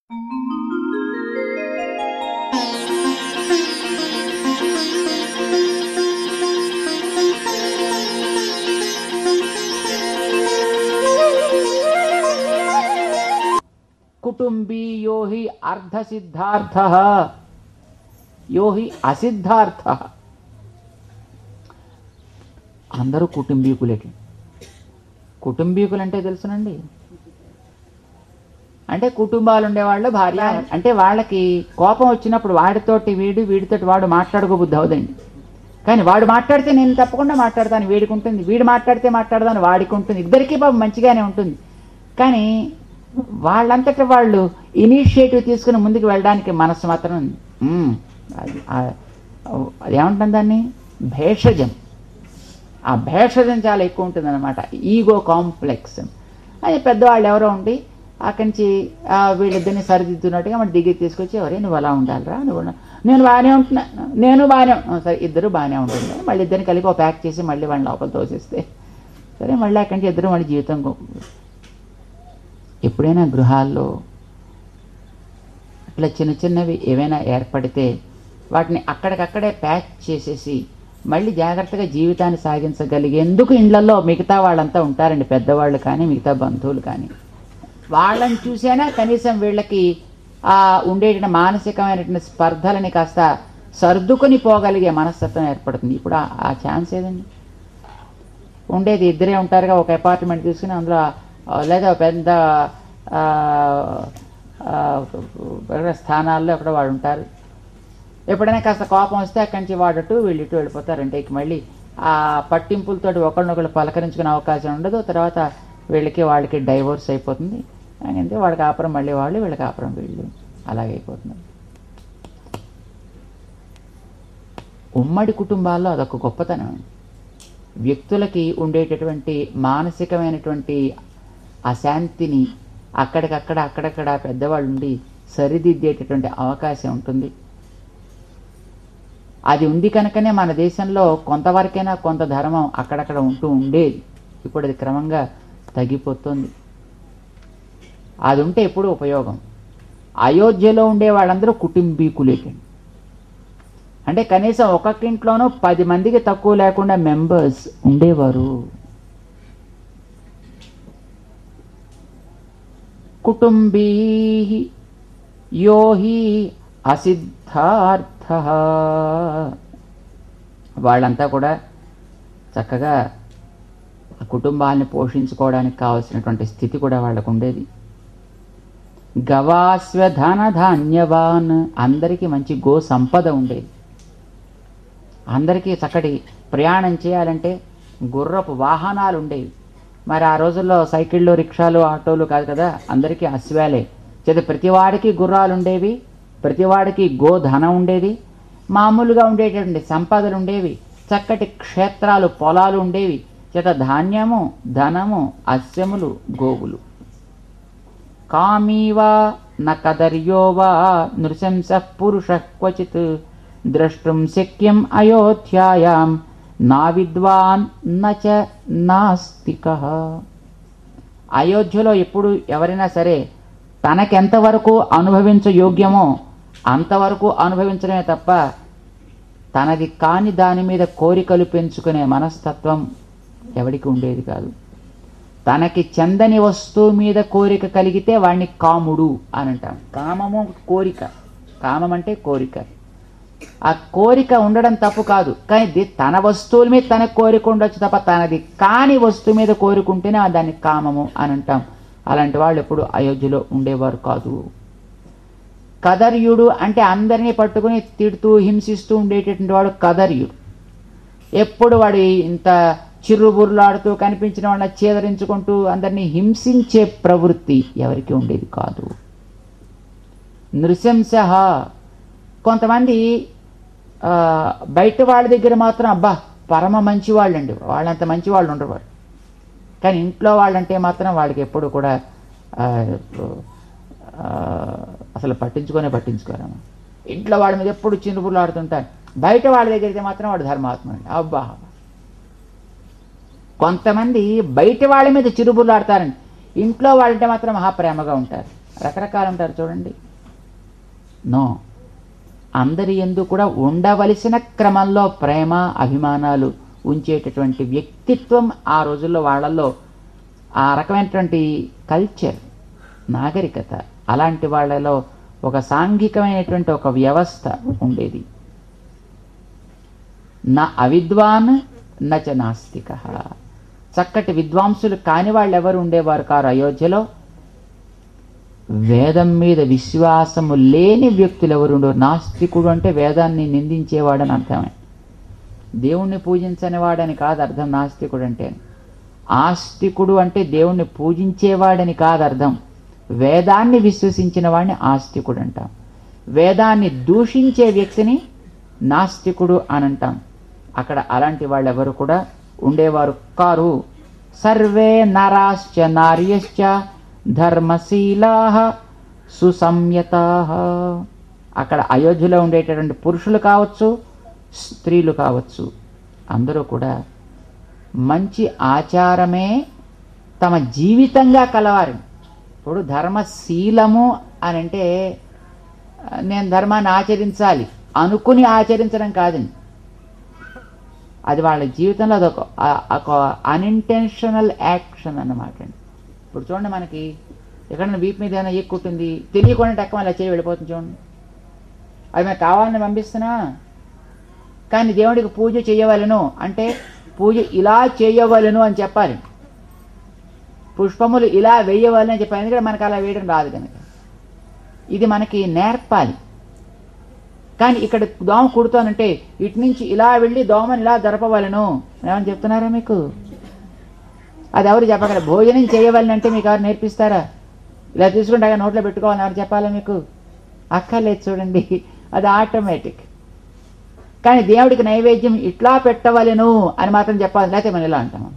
కుటుంబీ యో హి అర్ధసిద్ధార్థ యో హి అసిద్ధార్థ అందరూ కుటుంబీకులే కుటుంబీకులు అంటే తెలుసునండి అంటే కుటుంబాలు ఉండేవాళ్ళు భార్య అంటే వాళ్ళకి కోపం వచ్చినప్పుడు వాడితోటి వీడు వీడితోటి వాడు మాట్లాడుకోబుద్ధి అవదండి కానీ వాడు మాట్లాడితే నేను తప్పకుండా మాట్లాడతాను వీడికి ఉంటుంది వీడు మాట్లాడితే మాట్లాడదాను వాడికి ఉంటుంది ఇద్దరికీ బాబు మంచిగానే ఉంటుంది కానీ వాళ్ళంతట వాళ్ళు ఇనిషియేటివ్ తీసుకుని ముందుకు వెళ్ళడానికి మనసు మాత్రం ఉంది. మ్మ్. అది ఆ- అది ఏమంటుంది దాన్ని భేషజం ఆ భేషజం చాలా ఎక్కువ ఉంటుంది అనమాట ఈగో కాంప్లెక్స్ అది పెద్దవాళ్ళు ఎవరో ఉండి అక్కడి నుంచి ఆ, వీళ్ళిద్దరిని సరిదిద్దున్నట్టుగా మన దిగి తీసుకొచ్చి ఎవరే నువ్వు అలా ఉండాలిరా నువ్వు నా- నేను బాగానే ఉంటున్నా నేను బాగానే ఉం- సరే ఇద్దరు బాగానే ఉంటుంది మళ్ళీ ఇద్దరిని కలిపి ఒక ప్యాక్ చేసి మళ్ళీ వాళ్ళని లోపల తోసేస్తే సరే మళ్ళీ అక్కడి నుంచి ఇద్దరు మళ్ళీ జీవితం గొ- ఎప్పుడైనా గృహాల్లో అట్లా చిన్న చిన్నవి ఏవైనా ఏర్పడితే వాటిని అక్కడికక్కడే ప్యాక్ చేసేసి మళ్ళీ జాగ్రత్తగా జీవితాన్ని సాగించగలిగేందుకు ఇండ్లలో మిగతా వాళ్ళంతా ఉంటారండి పెద్దవాళ్ళు కానీ మిగతా బంధువులు కానీ వాళ్ళని చూసైనా కనీసం వీళ్ళకి ఆ ఉండేటువంటి మానసికమైనటువంటి స్పర్ధలని కాస్త సర్దుకొని పోగలిగే మనస్తత్వం ఏర్పడుతుంది ఇప్పుడు ఆ- ఆ ఛాన్స్ ఏదండి ఉండేది ఇద్దరే ఉంటారుగా ఒక అపార్ట్మెంట్ తీసుకుని అందులో ఆ, లేదా ఒక పెద్ద ఆ, ఆ, పెద్ద స్థానాల్లో ఎక్కడ వాడు ఉంటారు ఎప్పుడైనా కాస్త కోపం వస్తే అక్కడి నుంచి వాడటు వీళ్ళు ఇటు వెళ్ళిపోతారంటే ఇక మళ్ళీ ఆ పట్టింపులతోటి ఒకరినొకరు పలకరించుకునే అవకాశం ఉండదు తర్వాత వీళ్ళకి వాళ్ళకి డైవోర్స్ అయిపోతుంది అంతే వాళ్ళకి ఆపరం మళ్ళీ వాళ్ళు వీళ్ళకి ఆపరం వీళ్ళు అలాగే అయిపోతుంది ఉమ్మడి కుటుంబాల్లో అదొక గొప్పతనం అండి వ్యక్తులకి ఉండేటటువంటి మానసికమైనటువంటి అశాంతిని అక్కడికక్కడ అక్కడక్కడ పెద్దవాళ్ళు ఉండి సరిదిద్దేటటువంటి అవకాశం ఉంటుంది అది ఉంది కనుకనే మన దేశంలో కొంతవరకైనా కొంత ధర్మం అక్కడక్కడ ఉంటూ ఉండేది ఇప్పుడు అది క్రమంగా తగ్గిపోతుంది అది ఉంటే ఎప్పుడూ ఉపయోగం అయోధ్యలో ఉండే వాళ్ళందరూ కుటుంబీకులేటండి అంటే కనీసం ఒక్కొక్క ఇంట్లోనూ పది మందికి తక్కువ లేకుండా మెంబర్స్ ఉండేవారు కుటుంబీ యో హి అసిద్ధార్థ వాళ్ళంతా కూడా చక్కగా ఆ కుటుంబాన్ని పోషించుకోవడానికి కావాల్సినటువంటి స్థితి కూడా వాళ్ళకు ఉండేది గవాస్వధన ధాన్యవాన్ అందరికీ మంచి గో సంపద ఉండేది అందరికీ చక్కటి ప్రయాణం చేయాలంటే గుర్రపు వాహనాలు ఉండేవి మరి ఆ రోజుల్లో సైకిళ్ళు రిక్షాలు ఆటోలు కాదు కదా అందరికీ అశ్వాలే చేత ప్రతివాడికి గుర్రాలు ఉండేవి ప్రతివాడికి గోధనం ఉండేది మామూలుగా ఉండేటటువంటి సంపదలు ఉండేవి చక్కటి క్షేత్రాలు పొలాలు ఉండేవి చేత ధాన్యము ధనము అస్యములు గోవులు కామీవా న కదర్యో వా నృశంస పురుష క్వచిత్ ద్రష్టుం శక్యం అయోధ్యాయాం నా విద్వాన్ నచ నాస్తిక అయోధ్యలో ఎప్పుడు ఎవరైనా సరే తనకెంతవరకు అనుభవించ యోగ్యమో అంతవరకు అనుభవించడమే తప్ప తనది కాని దాని మీద కోరికలు పెంచుకునే మనస్తత్వం ఎవడికి ఉండేది కాదు తనకి చెందని వస్తువు మీద కోరిక కలిగితే వాడిని కాముడు అని అంటాం కామము కోరిక కామం అంటే కోరిక ఆ కోరిక ఉండడం తప్పు కాదు కానీ ది- తన వస్తువుల మీద తనకు కోరిక ఉండొచ్చు తప్ప తనది కాని వస్తువు మీద కోరుకుంటేనే ఆ దాన్ని కామము అని అంటాం అలాంటి వాళ్ళు ఎప్పుడు అయోధ్యలో ఉండేవారు కాదు కదర్యుడు అంటే అందరినీ పట్టుకుని తిడుతూ హింసిస్తూ ఉండేటటువంటి వాడు కదర్యుడు ఎప్పుడు వాడు ఇంత చిర్రుబుర్లాడుతూ కనిపించిన వాళ్ళని చేదరించుకుంటూ అందరినీ హింసించే ప్రవృత్తి ఎవరికి ఉండేది కాదు నృశంస కొంతమంది ఆ, బయట వాళ్ళ దగ్గర మాత్రం అబ్బా పరమ మంచి వాళ్ళండి వాళ్ళంత మంచి వాళ్ళు ఉండరు వారు కానీ ఇంట్లో వాళ్ళంటే మాత్రం వాళ్ళకి ఎప్పుడు కూడా ఆ, ఆ, అసలు పట్టించుకొనే పట్టించుకోరమ్మా ఇంట్లో వాళ్ళ మీద ఎప్పుడు చినుపులు ఆడుతుంటారు బయట వాళ్ళ దగ్గర అయితే మాత్రం వాడు ధర్మాత్మ అండి అబ్బా కొంతమంది బయట వాళ్ళ మీద చిరుబుర్లు ఆడతారండి ఇంట్లో వాళ్ళంటే మాత్రం మహాప్రేమగా ఉంటారు రకరకాలు ఉంటారు చూడండి నో అందరి ఎందు కూడా ఉండవలసిన క్రమంలో ప్రేమ అభిమానాలు ఉంచేటటువంటి వ్యక్తిత్వం ఆ రోజుల్లో వాళ్ళల్లో ఆ రకమైనటువంటి కల్చర్ నాగరికత అలాంటి వాళ్ళలో ఒక సాంఘికమైనటువంటి ఒక వ్యవస్థ ఉండేది నా అవిద్వాన్ నచ నాస్తిక చక్కటి విద్వాంసులు కాని వాళ్ళు ఎవరు ఉండేవారు కారు అయోధ్యలో వేదం మీద విశ్వాసము లేని వ్యక్తులు ఎవరు ఉండరు నాస్తికుడు అంటే వేదాన్ని నిందించేవాడని అర్థమే దేవుణ్ణి పూజించని వాడని కాదు అర్థం నాస్తికుడు అంటే ఆస్తికుడు అంటే దేవుణ్ణి పూజించేవాడని కాదు అర్థం వేదాన్ని విశ్వసించిన వాడిని ఆస్తికుడు అంటాం వేదాన్ని దూషించే వ్యక్తిని నాస్తికుడు అని అంటాం అక్కడ అలాంటి వాళ్ళు ఎవరు కూడా ఉండేవారు కారు సర్వే నరాశ్చ నార్యశ్చ ధర్మశీలా సుసంయతా అక్కడ అయోధ్యలో ఉండేటటువంటి పురుషులు కావచ్చు స్త్రీలు కావచ్చు అందరూ కూడా మంచి ఆచారమే తమ జీవితంగా కలవారు ఇప్పుడు ధర్మశీలము అని అంటే ఆ, నేను ధర్మాన్ని ఆచరించాలి అనుకుని ఆచరించడం కాదండి అది వాళ్ళ జీవితంలో అదొక ఆ- ఒక అన్ఇంటెన్షనల్ యాక్షన్ అన్నమాట అండి ఇప్పుడు చూడండి మనకి ఎక్కడైనా వీపు మీద ఏమైనా ఎక్కుంటుంది తెలియకుండా టక్కన అలా చేయి వెళ్ళిపోతుంది చూడండి అది మేము కావాలని పంపిస్తున్నా కానీ దేవుడికి పూజ చేయవలను అంటే పూజ ఇలా చేయవలను అని చెప్పాలి పుష్పములు ఇలా వేయవలని అని చెప్పాలి ఎందుకంటే మనకు అలా వేయడం రాదు కనుక ఇది మనకి నేర్పాలి కానీ ఇక్కడ దోమ కుడుతోనంటే ఇటు నుంచి ఇలా వెళ్ళి దోమని ఇలా జరపవలను ఏమని చెప్తున్నారా మీకు అది ఎవరు చెప్పగలరు భోజనం చేయవలని అంటే మీకు ఎవరు నేర్పిస్తారా ఇలా తీసుకుంటే నోట్లో పెట్టుకోవాలని ఎవరు చెప్పాలా మీకు అక్కర్లేదు చూడండి అది ఆటోమేటిక్ కానీ దేవుడికి నైవేద్యం ఇట్లా పెట్టవలెను అని మాత్రం చెప్పాలి లేకపోతే మనం ఇలా అంటాం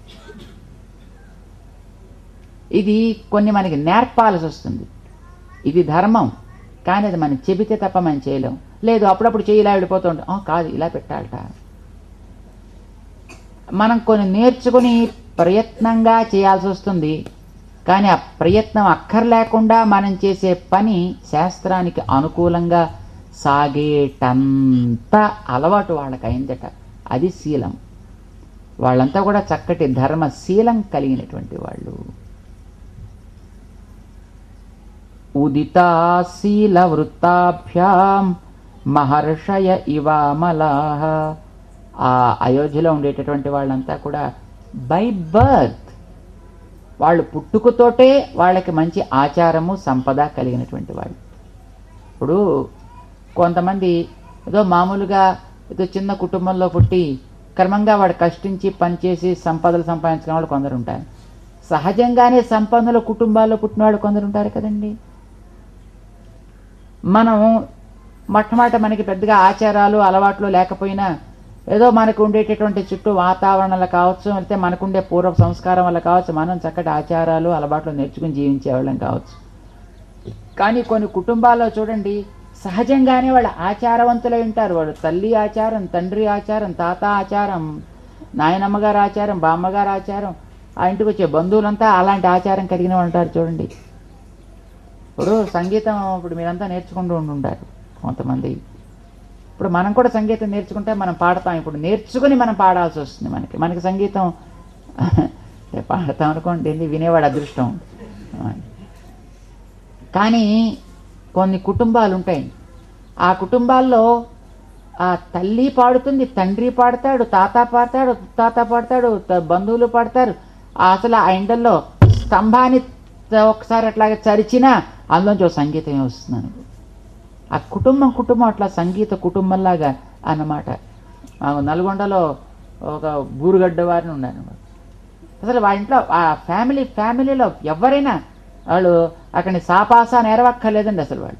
ఇది కొన్ని మనకి నేర్పాల్సి వస్తుంది ఇది ధర్మం కానీ అది మనం చెబితే తప్ప మనం చేయలేం లేదు అప్పుడప్పుడు చేయి ఇలా వెళ్ళిపోతూ ఉంటాం "ఆ, కాదు ఇలా పెట్టాలట మనం కొన్ని నేర్చుకుని ప్రయత్నంగా చేయాల్సి వస్తుంది కానీ ఆ ప్రయత్నం అక్కర్లేకుండా మనం చేసే పని శాస్త్రానికి అనుకూలంగా సాగేటంత అలవాటు వాళ్ళకి అయిందట అది శీలం వాళ్ళంతా కూడా చక్కటి ధర్మశీలం కలిగినటువంటి వాళ్ళు ఉదితాశీల వృత్తాభ్యాం మహర్షయ ఇవామలాహ ఆ అయోధ్యలో ఉండేటటువంటి వాళ్ళంతా కూడా బై బర్త్ వాళ్ళు పుట్టుకతోటే వాళ్ళకి మంచి ఆచారము సంపద కలిగినటువంటి వాళ్ళు ఇప్పుడు కొంతమంది ఏదో మామూలుగా ఏదో చిన్న కుటుంబంలో పుట్టి క్రమంగా వాడు కష్టించి పనిచేసి సంపదలు సంపాదించిన వాళ్ళు కొందరు ఉంటారు సహజంగానే సంపన్నుల కుటుంబాల్లో పుట్టిన వాళ్ళు కొందరు ఉంటారు కదండి మనం మొట్టమొదట మనకి పెద్దగా ఆచారాలు అలవాట్లు లేకపోయినా ఏదో మనకు ఉండేటటువంటి చుట్టూ వాతావరణాలు కావచ్చు లేకపోతే మనకుండే పూర్వ సంస్కారం వల్ల కావచ్చు మనం చక్కటి ఆచారాలు అలవాట్లు నేర్చుకుని జీవించేవాళ్ళం కావచ్చు కానీ కొన్ని కుటుంబాల్లో చూడండి సహజంగానే వాళ్ళు ఆచారవంతులై ఉంటారు వాడు తల్లి ఆచారం తండ్రి ఆచారం తాత ఆచారం నాయనమ్మగారు ఆచారం బామ్మగారు ఆచారం ఆ ఇంటికి వచ్చే బంధువులంతా అలాంటి ఆచారం కలిగిన వాళ్ళు ఉంటారు చూడండి ఇప్పుడు సంగీతం ఇప్పుడు మీరంతా నేర్చుకుంటూ ఉండుంటారు కొంతమంది ఇప్పుడు మనం కూడా సంగీతం నేర్చుకుంటే మనం పాడతాం ఇప్పుడు నేర్చుకుని మనం పాడాల్సి వస్తుంది మనకి మనకి సంగీతం పాడతాం అనుకోండి ఏంది వినేవాడు అదృష్టం కానీ కొన్ని కుటుంబాలు ఉంటాయి ఆ కుటుంబాల్లో ఆ తల్లి పాడుతుంది తండ్రి పాడతాడు తాత పాడతాడు తాత పాడతాడు త- బంధువులు పాడతారు ఆ అసలు ఆ ఎండల్లో స్తంభాన్ని త- ఒకసారి అట్లాగే చరిచినా అందులోంచి ఒక సంగీతమే వస్తున్నాను ఆ కుటుంబం కుటుంబం అట్లా సంగీత కుటుంబంలాగా అన్నమాట మాకు నల్గొండలో ఒక బూరుగడ్డ వారిని ఉన్నారు అసలు వాళ్ళ ఇంట్లో ఆ ఫ్యామిలీ ఫ్యామిలీలో ఎవరైనా వాళ్ళు అక్కడిని సాపాసా నేరవక్కర్లేదండి అసలు వాళ్ళు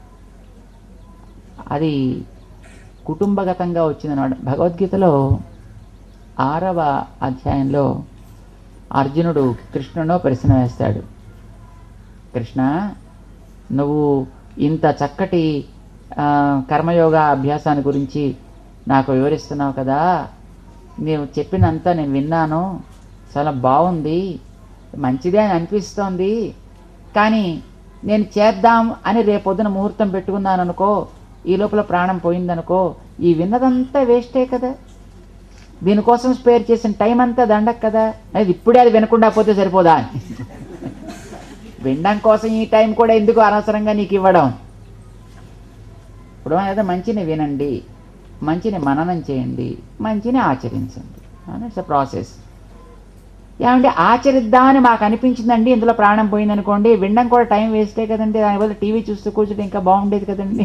అది కుటుంబగతంగా వచ్చిందన్నమాట భగవద్గీతలో ఆరవ అధ్యాయంలో అర్జునుడు కృష్ణునో ప్రశ్న వేస్తాడు కృష్ణ నువ్వు ఇంత చక్కటి ఆ, కర్మయోగ అభ్యాసాన్ని గురించి నాకు వివరిస్తున్నావు కదా నీవు చెప్పినంత నేను విన్నాను చాలా బాగుంది మంచిదే అని అనిపిస్తోంది కానీ నేను చేద్దాం అని రేపొద్దున ముహూర్తం పెట్టుకున్నాను అనుకో ఈ లోపల ప్రాణం పోయిందనుకో ఈ విన్నదంతా వేస్టే కదా దీనికోసం స్పేర్ చేసిన టైం అంతా దండక కదా అది ఇప్పుడే అది వినకుండా పోతే సరిపోదా అని వినడం కోసం ఈ టైం కూడా ఎందుకు అనవసరంగా నీకు ఇవ్వడం ఇప్పుడు ఏదో మంచిని వినండి మంచిని మననం చేయండి మంచిని ఆచరించండి ఇట్స్ అ ప్రాసెస్ ఏమంటే ఆచరిద్దామని మాకు అనిపించిందండి ఇందులో ప్రాణం పోయిందనుకోండి వినడం కూడా టైం వేస్టే కదండి దానివల్ల టీవీ చూస్తూ కూర్చుంటే ఇంకా బాగుండేది కదండి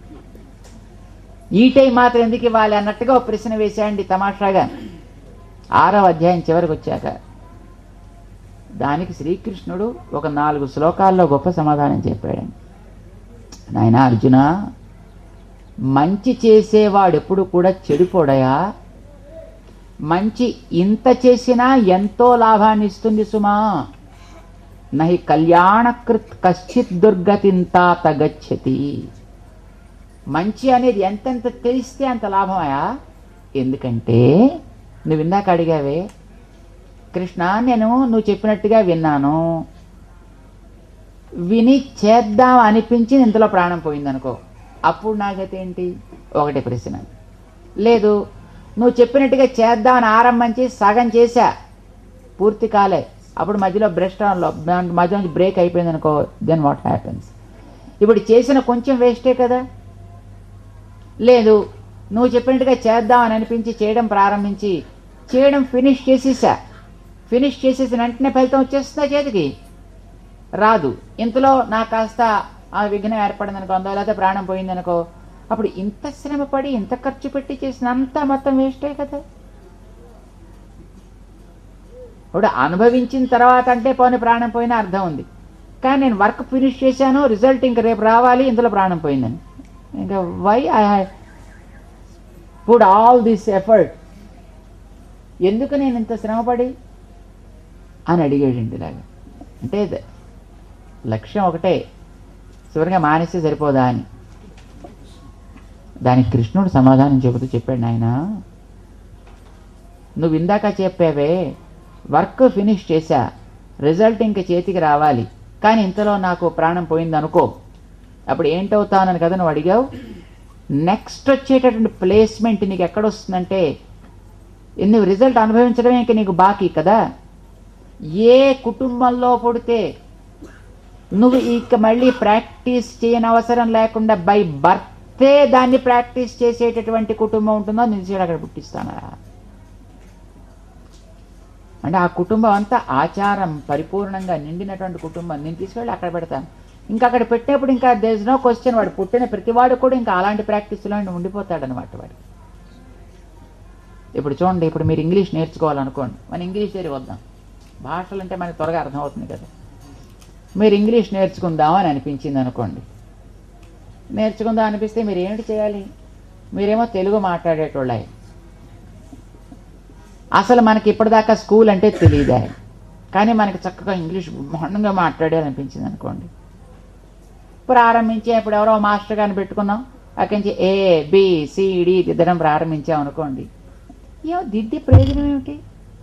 ఈ టైం మాత్రం ఎందుకు ఇవ్వాలి అన్నట్టుగా ఒక ప్రశ్న వేసేయండి తమాషాగా ఆరవ అధ్యాయం చివరికి వచ్చాక దానికి శ్రీకృష్ణుడు ఒక నాలుగు శ్లోకాల్లో గొప్ప సమాధానం చెప్పాడండి నాయన అర్జున మంచి చేసేవాడు ఎప్పుడు కూడా చెడిపోడయా మంచి ఇంత చేసినా ఎంతో లాభాన్ని ఇస్తుంది సుమా నహి కళ్యాణకృత్ కశ్చిత్ దుర్గతింతాత గచ్చతి మంచి అనేది ఎంతెంత తెలిస్తే అంత లాభమయా ఎందుకంటే నువ్వు ఇందాక అడిగావే కృష్ణ నేను నువ్వు చెప్పినట్టుగా విన్నాను విని చేద్దాం అనిపించి ఇంతలో ప్రాణం పోయిందనుకో అప్పుడు నాకైతే ఏంటి ఒకటి ప్రశ్న లేదు నువ్వు చెప్పినట్టుగా చేద్దామని ఆరంభం చేసి సగం చేశా పూర్తి కాలే అప్పుడు మధ్యలో బ్రెస్ట్ మధ్య నుంచి బ్రేక్ అయిపోయింది అనుకో దెన్ వాట్ హ్యాపెన్స్ ఇప్పుడు చేసిన కొంచెం వేస్టే కదా లేదు నువ్వు చెప్పినట్టుగా చేద్దామని అనిపించి చేయడం ప్రారంభించి చేయడం ఫినిష్ చేసేసా ఫినిష్ చేసేసిన వెంటనే ఫలితం వచ్చేస్తుందా చేతికి రాదు ఇంతలో నాకు కాస్త ఆ విఘ్నం ఏర్పడింది అనుకో అందులో లేకపోతే ప్రాణం పోయింది అనుకో అప్పుడు ఇంత శ్రమ పడి ఇంత ఖర్చు పెట్టి చేసినంత మొత్తం వేస్టే కదా ఇప్పుడు అనుభవించిన తర్వాత అంటే పోనీ ప్రాణం పోయినా అర్థం ఉంది కానీ నేను వర్క్ ఫినిష్ చేశాను రిజల్ట్ ఇంక రేపు రావాలి ఇందులో ప్రాణం పోయిందని ఇంకా why I put all this effort ఎందుకు నేను ఇంత శ్రమపడి అని అడిగాడండి ఇలాగా అంటే ద- లక్ష్యం ఒకటే చివరిగా మానేస్తే సరిపోదా అని దానికి కృష్ణుడు సమాధానం చెబుతూ చెప్పాడు నాయన నువ్వు ఇందాక చెప్పావే వర్క్ ఫినిష్ చేశా రిజల్ట్ ఇంక చేతికి రావాలి కానీ ఇంతలో నాకు ప్రాణం పోయింది అనుకో అప్పుడు ఏంటవుతానని కదా నువ్వు అడిగావు నెక్స్ట్ వచ్చేటటువంటి ప్లేస్మెంట్ నీకు ఎక్కడ వస్తుందంటే నువ్వు రిజల్ట్ అనుభవించడమే ఇంక నీకు బాకీ కదా ఏ కుటుంబంలో పుడితే నువ్వు ఇక మళ్ళీ ప్రాక్టీస్ చేయని అవసరం లేకుండా బై బర్తే దాన్ని ప్రాక్టీస్ చేసేటటువంటి కుటుంబం ఉంటుందో నేను తీసుకెళ్ళి అక్కడ పుట్టిస్తానా అంటే ఆ కుటుంబం అంతా ఆచారం పరిపూర్ణంగా నిండినటువంటి కుటుంబం నేను తీసుకెళ్ళి అక్కడ పెడతాను ఇంకా అక్కడ పెట్టినప్పుడు ఇంకా దేస్ నో క్వశ్చన్ వాడు పుట్టిన ప్రతివాడు కూడా ఇంకా అలాంటి ప్రాక్టీస్లో ఉండిపోతాడు అనమాట వాడు ఇప్పుడు చూడండి ఇప్పుడు మీరు ఇంగ్లీష్ నేర్చుకోవాలనుకోండి మన ఇంగ్లీష్ ఏరి వద్దాం భాషలు అంటే మనకి త్వరగా అర్థమవుతుంది కదా మీరు ఇంగ్లీష్ నేర్చుకుందాం అని అనిపించింది అనుకోండి నేర్చుకుందాం అనిపిస్తే మీరు ఏమిటి చేయాలి మీరేమో తెలుగు మాట్లాడేటోళ్ళే అసలు మనకి ఇప్పటిదాకా స్కూల్ అంటే తెలియదే కానీ మనకి చక్కగా ఇంగ్లీష్ బ్రహ్మాండంగా మాట్లాడాలనిపించింది అనుకోండి ప్రారంభించే ఇప్పుడు ఎవరో మాస్టర్ గారిని పెట్టుకున్నాం అక్కడి నుంచి ఏ బి సిడి దిద్దడం ప్రారంభించాం అనుకోండి ఏమో దిద్ది ప్రయోజనం ఏమిటి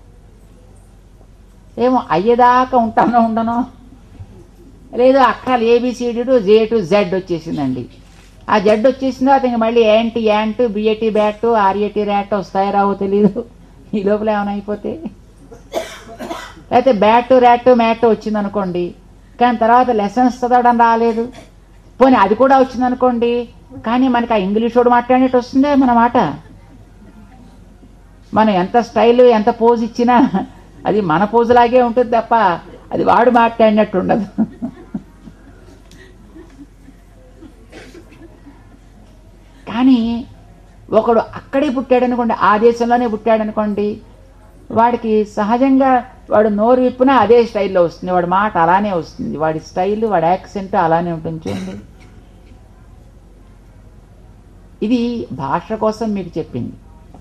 ఏమో అయ్యేదాకా ఉంటానో ఉండనో లేదు అక్షరాలు A B C D to J to Z వచ్చేసిందండి ఆ జెడ్ వచ్చేసిందో అతనికి మళ్ళీ యాంటీ ant B A T bat R A T rat వస్తాయో రావో తెలీదు ఈ లోపల ఏమైనా అయిపోతే లేకపోతే బ్యాట్ ర్యాట్ మ్యాట్ వచ్చింది అనుకోండి కానీ తర్వాత లెసన్స్ చదవడం రాలేదు పోనీ అది కూడా వచ్చింది అనుకోండి కానీ మనకి ఆ ఇంగ్లీష్ వాడు మాట్లాడినట్టు వస్తుందే మన మాట మనం ఎంత స్టైల్ ఎంత పోజ్ ఇచ్చినా అది మన పోజులాగే ఉంటుంది తప్ప అది వాడు మాట్లాడినట్టు ఉండదు కానీ ఒకడు అక్కడే పుట్టాడు అనుకోండి ఆ దేశంలోనే పుట్టాడు అనుకోండి వాడికి సహజంగా వాడు నోరు విప్పునా అదే స్టైల్లో వస్తుంది వాడి మాట అలానే వస్తుంది వాడి స్టైల్ వాడి యాక్సెంట్ అలానే ఉంటుంది చూడండి ఇది భాష కోసం మీకు చెప్పింది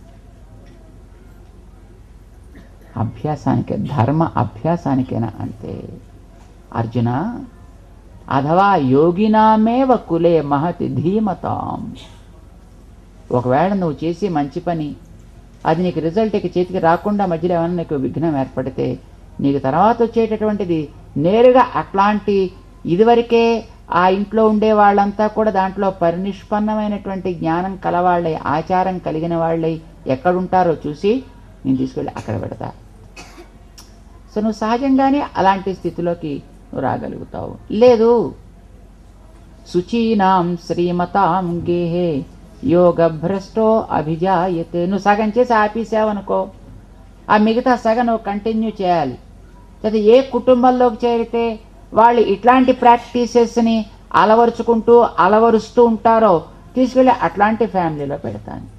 అభ్యాసానికి ధర్మ అభ్యాసానికేనా అంటే అర్జున అథవా యోగినామేవ కులే మహతి ధీమతాం ఒకవేళ నువ్వు చేసే మంచి పని అది నీకు రిజల్ట్ ఇక చేతికి రాకుండా మధ్యలో ఏమైనా నీకు విఘ్నం ఏర్పడితే నీకు తర్వాత వచ్చేటటువంటిది నేరుగా అట్లాంటి ఇదివరకే ఆ ఇంట్లో ఉండే వాళ్ళంతా కూడా దాంట్లో పరినిష్పన్నమైనటువంటి జ్ఞానం కలవాళ్ళై ఆచారం కలిగిన వాళ్ళై ఎక్కడుంటారో చూసి నేను తీసుకెళ్ళి అక్కడ పెడతా సో నువ్వు సహజంగానే అలాంటి స్థితిలోకి నువ్వు రాగలుగుతావు లేదు శుచీనాం శ్రీమతాం గేహే యోగ భ్రష్టో అభిజాయతే నువ్వు సగం చేసి ఆపేసావనుకో ఆ మిగతా సగం నువ్వు కంటిన్యూ చేయాలి అయితే ఏ కుటుంబంలోకి చేరితే వాళ్ళు ఇట్లాంటి ప్రాక్టీసెస్ని అలవరుచుకుంటూ అలవరుస్తూ ఉంటారో తీసుకెళ్ళి అట్లాంటి ఫ్యామిలీలో పెడతాను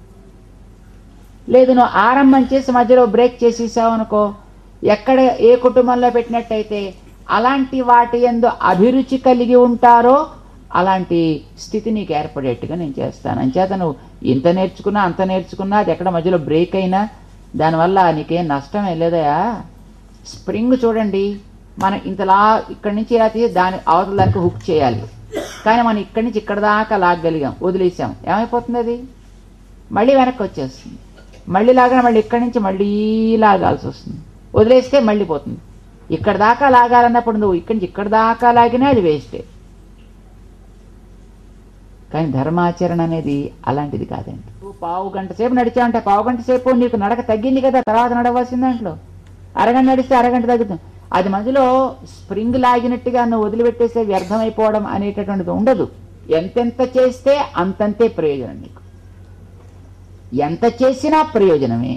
లేదు నువ్వు ఆరంభం చేసి మధ్యలో బ్రేక్ చేసేసావు అనుకో ఎక్కడ ఏ కుటుంబంలో పెట్టినట్టయితే అలాంటి వాటి ఎందు అభిరుచి కలిగి ఉంటారో అలాంటి స్థితి నీకు ఏర్పడేట్టుగా నేను చేస్తాను అంచేత నువ్వు ఇంత నేర్చుకున్నా అంత నేర్చుకున్నా అది ఎక్కడ మధ్యలో బ్రేక్ అయినా దానివల్ల నీకేం నష్టమే లేదయా స్ప్రింగ్ చూడండి మనం ఇంతలా ఇక్కడి నుంచి ఇలా తీసి దాని అవతల దానికి హుక్ చేయాలి కానీ మనం ఇక్కడి నుంచి ఇక్కడ దాకా లాగగలిగాం వదిలేసాం ఏమైపోతుంది అది మళ్ళీ వెనక్కి వచ్చేస్తుంది మళ్ళీ లాగా మళ్ళీ ఇక్కడి నుంచి మళ్ళీ లాగాల్సి వస్తుంది వదిలేస్తే మళ్ళీ పోతుంది ఇక్కడ దాకా లాగాలన్నప్పుడు నువ్వు ఇక్కడి నుంచి ఇక్కడ దాకా లాగినా అది వేస్టే కానీ ధర్మాచరణ అనేది అలాంటిది కాదండి నువ్వు పావు గంట సేపు నడిచావంటే పావు గంట సేపు నీకు నడక తగ్గింది కదా తర్వాత నడవలసిన దాంట్లో అరగంట నడిస్తే అరగంట తగ్గుతుంది అది మధ్యలో స్ప్రింగ్ లాగినట్టుగా నువ్వు వదిలిపెట్టేస్తే వ్యర్థమైపోవడం అనేటటువంటిది ఉండదు ఎంతెంత చేస్తే అంతంతే ప్రయోజనం నీకు ఎంత చేసినా ప్రయోజనమే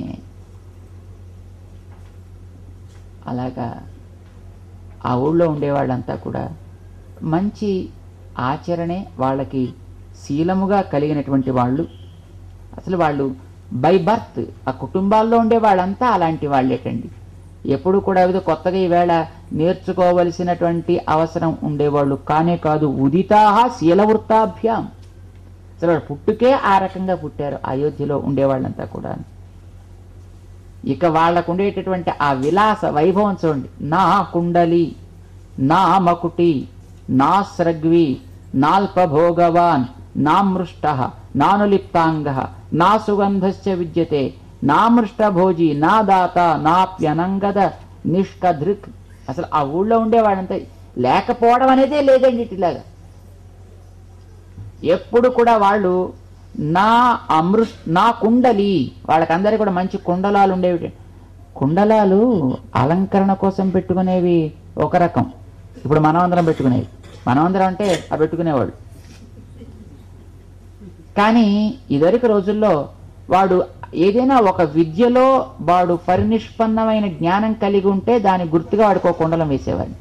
అలాగా ఆ ఊళ్ళో ఉండేవాళ్ళంతా కూడా మంచి ఆచరణే వాళ్ళకి శీలముగా కలిగినటువంటి వాళ్ళు అసలు వాళ్ళు బై బర్త్ ఆ కుటుంబాల్లో ఉండే వాళ్ళంతా అలాంటి వాళ్ళేటండి ఎప్పుడు కూడా ఏదో కొత్తగా ఈవేళ నేర్చుకోవలసినటువంటి అవసరం ఉండేవాళ్ళు కానే కాదు ఉదితాహ శీలవృత్తాభ్యాం అసలు వాళ్ళు పుట్టుకే ఆ రకంగా పుట్టారు అయోధ్యలో ఉండేవాళ్ళంతా కూడా ఇక వాళ్ళకు ఉండేటటువంటి ఆ విలాస వైభవం చూడండి నా కుండలి నా మకుటి నా స్రగ్వి నాల్పభోగవాన్ నామృష్ట నానులిప్తాంగ నా సుగంధశ్చ విద్యతే నామృష్టభోజి నా దాత నాప్యనంగద నిష్కధృక్ అసలు ఆ ఊళ్ళో ఉండేవాడంతా లేకపోవడం అనేదే లేదండి ఇట్లాగా ఎప్పుడు కూడా వాళ్ళు నా అమృ నా కుండలి వాళ్ళకందరికీ కూడా మంచి కుండలాలు ఉండేవి కుండలాలు అలంకరణ కోసం పెట్టుకునేవి ఒక రకం ఇప్పుడు మనమందరం పెట్టుకునేవి మనమందరం అంటే ఆ పెట్టుకునేవాడు కానీ ఇదివరకు రోజుల్లో వాడు ఏదైనా ఒక విద్యలో వాడు పరినిష్పన్నమైన జ్ఞానం కలిగి ఉంటే దాని గుర్తుగా వాడికి ఒక కుండలం వేసేవాడిని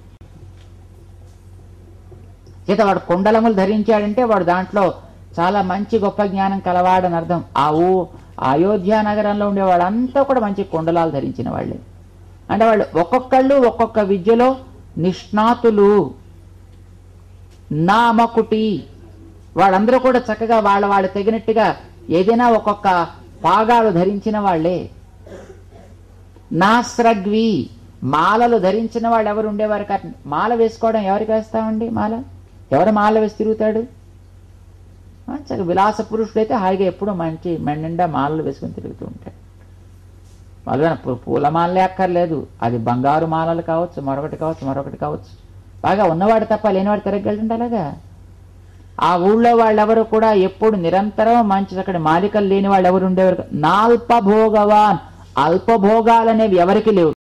చేత వాడు కుండలములు ధరించాడంటే వాడు దాంట్లో చాలా మంచి గొప్ప జ్ఞానం కలవాడని అర్థం ఆ ఊ అయోధ్య నగరంలో ఉండే వాళ్ళంతా కూడా మంచి కుండలాలు ధరించిన వాళ్ళే అంటే వాళ్ళు ఒక్కొక్కళ్ళు ఒక్కొక్క విద్యలో నిష్ణాతులు నామకుటి వాళ్ళందరూ కూడా చక్కగా వాళ్ళ వాళ్ళు తగినట్టుగా ఏదైనా ఒక్కొక్క పాగాలు ధరించిన వాళ్ళే నాస్రగ్వి మాలలు ధరించిన వాళ్ళు ఎవరు ఉండేవారు కాదు మాల వేసుకోవడం ఎవరికి వేస్తామండి మాల ఎవరు మాల వేసి తిరుగుతాడు ఆ, చక్కగా విలాస పురుషుడైతే హాయిగా ఎప్పుడు మంచి మెండా మాలలు వేసుకొని తిరుగుతూ ఉంటాడు వాళ్ళ పూల మాలలే అక్కర్లేదు అది బంగారు మాలలు కావచ్చు మరొకటి కావచ్చు మరొకటి కావచ్చు బాగా ఉన్నవాడు తప్ప లేనివాడు తిరగలుగుతుంటే అలాగా ఆ ఊళ్ళో వాళ్ళెవరు కూడా ఎప్పుడు నిరంతరం మంచి అక్కడ మాలికలు లేని వాళ్ళు ఎవరు ఉండేవారు కాదు. నాల్పభోగవాన్ అల్పభోగాలనేవి ఎవరికి లేవు